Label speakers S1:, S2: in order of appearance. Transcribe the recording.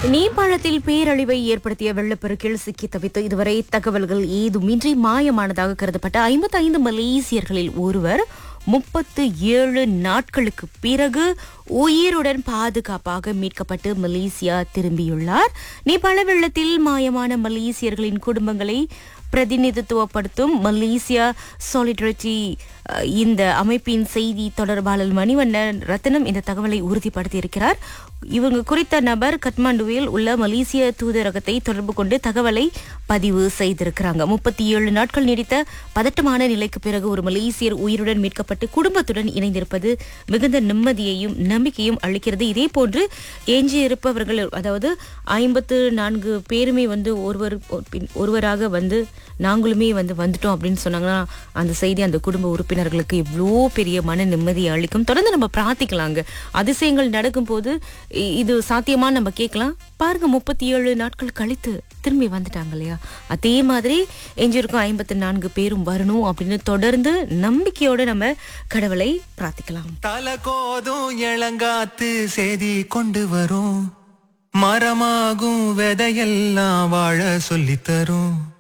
S1: நேபாளத்தில் பேரழிவை ஏற்படுத்திய வெள்ளப்பெருக்கில் சிக்கி தவித்து இதுவரை தகவல்கள் ஏதுமின்றி மாயமானதாக கருதப்பட்ட ஐம்பத்தி ஐந்து மலேசியர்களில் ஒருவர் முப்பத்து ஏழு நாட்களுக்கு பிறகு உயிருடன் பாதுகாப்பாக மீட்கப்பட்டு மலேசியா திரும்பியுள்ளார் நேபாள வெள்ளத்தில் மாயமான மலேசியர்களின் குடும்பங்களை பிரதிநிதித்துவப்படுத்தும் மலேசியா சாலிடரிட்டி அஹ், இந்த அமைப்பின் செய்தி தொடர்பாளர் மணிவண்ணன் ரத்னம் இந்த தகவலை உறுதிப்படுத்தி இருக்கிறார் இவங்க குறித்த நபர் கட்மாண்டுவில் உள்ள மலேசிய தூதரகத்தை தொடர்பு கொண்டு தகவலை பதிவு செய்திருக்கிறாங்க முப்பத்தி ஏழு நாட்கள் நீடித்த பதட்டமான நிலைக்கு பிறகு ஒரு மலேசியர் உயிருடன் மீட்கப்பட்டு குடும்பத்துடன் இணைந்திருப்பது மிகுந்த நிம்மதியையும் நம்பிக்கையும் அளிக்கிறது இதே போன்று எஞ்சியிருப்பவர்கள் அதாவது ஐம்பத்து நான்கு பேருமே வந்து ஒருவர் பின் ஒருவராக வந்து நாங்களுமே வந்து வந்துட்டோம் அப்படின்னு சொன்னாங்கன்னா அந்த செய்தி அந்த குடும்ப உறுப்பினர்களுக்கு எவ்வளோ பெரிய மன நிம்மதியை அளிக்கும் தொடர்ந்து நம்ம பிரார்த்திக்கலாங்க அதிசயங்கள் நடக்கும்போது இ- இது சாத்தியமா நம்ம கேட்கலாம் பாருங்க முப்பத்தி ஏழு நாட்கள் கழித்து திரும்பி வந்துட்டாங்க இல்லையா அதே மாதிரி எஞ்சிருக்கும் ஐம்பத்தி நான்கு பேரும் வரணும் அப்படின்னு தொடர்ந்து நம்பிக்கையோட நம்ம கடவுளை பிரார்த்திக்கலாம்
S2: தல கோதும் இளங்காத்து செய்தி கொண்டு வரும் மரமாகும் விதையெல்லாம் வாழ சொல்லித் தரும்